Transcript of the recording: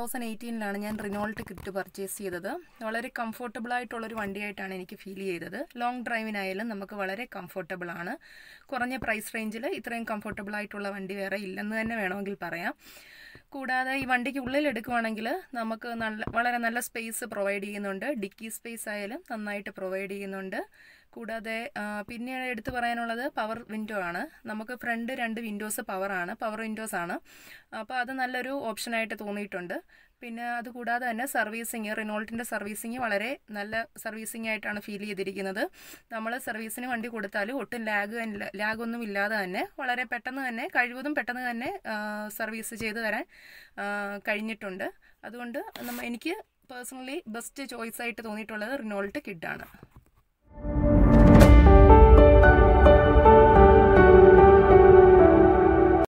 thousand എയ്റ്റീനിലാണ് ഞാൻ Renault kit purchase ചെയ്തത് വളരെ കംഫർട്ടബിൾ ആയിട്ടുള്ളൊരു വണ്ടിയായിട്ടാണ് എനിക്ക് ഫീൽ ചെയ്തത് ലോങ് ഡ്രൈവിനായാലും നമുക്ക് വളരെ കംഫർട്ടബിൾ ആണ് കുറഞ്ഞ പ്രൈസ് റേഞ്ചിൽ ഇത്രയും കംഫർട്ടബിൾ ആയിട്ടുള്ള വണ്ടി വേറെ ഇല്ലെന്ന് തന്നെ വേണമെങ്കിൽ പറയാം കൂടാതെ ഈ വണ്ടിക്ക് ഉള്ളിൽ എടുക്കുവാണെങ്കിൽ നമുക്ക് നല്ല വളരെ നല്ല സ്പേസ് പ്രൊവൈഡ് ചെയ്യുന്നുണ്ട് ഡിക്കി സ്പേസ് ആയാലും നന്നായിട്ട് പ്രൊവൈഡ് ചെയ്യുന്നുണ്ട് കൂടാതെ ആ, പിന്നെ എടുത്തു പറയാനുള്ളത് പവർ വിൻഡോ ആണ് നമുക്ക് ഫ്രണ്ട് രണ്ട് വിൻഡോസ് പവറാണ് പവർ വിൻഡോസ് ആണ് അപ്പോൾ അത് നല്ലൊരു ഓപ്ഷനായിട്ട് തോന്നിയിട്ടുണ്ട് പിന്നെ അതുകൂടാതെ തന്നെ സർവീസിങ് റിനോൾട്ടിൻ്റെ സർവീസിങ് വളരെ നല്ല സർവീസിങ് ആയിട്ടാണ് ഫീൽ ചെയ്തിരിക്കുന്നത് നമ്മൾ സർവീസിന് വണ്ടി കൊടുത്താലും ഒട്ടും ലാഗ് ലാഗൊന്നും ഇല്ലാതെ തന്നെ വളരെ പെട്ടെന്ന് തന്നെ കഴിവതും പെട്ടെന്ന് തന്നെ സർവീസ് ചെയ്തു തരാൻ ആ, കഴിഞ്ഞിട്ടുണ്ട് അതുകൊണ്ട് നമ്മ എനിക്ക് പേഴ്സണലി ബെസ്റ്റ് ചോയ്സ് ആയിട്ട് തോന്നിയിട്ടുള്ളത് റിനോൾട്ട് കിഡാണ്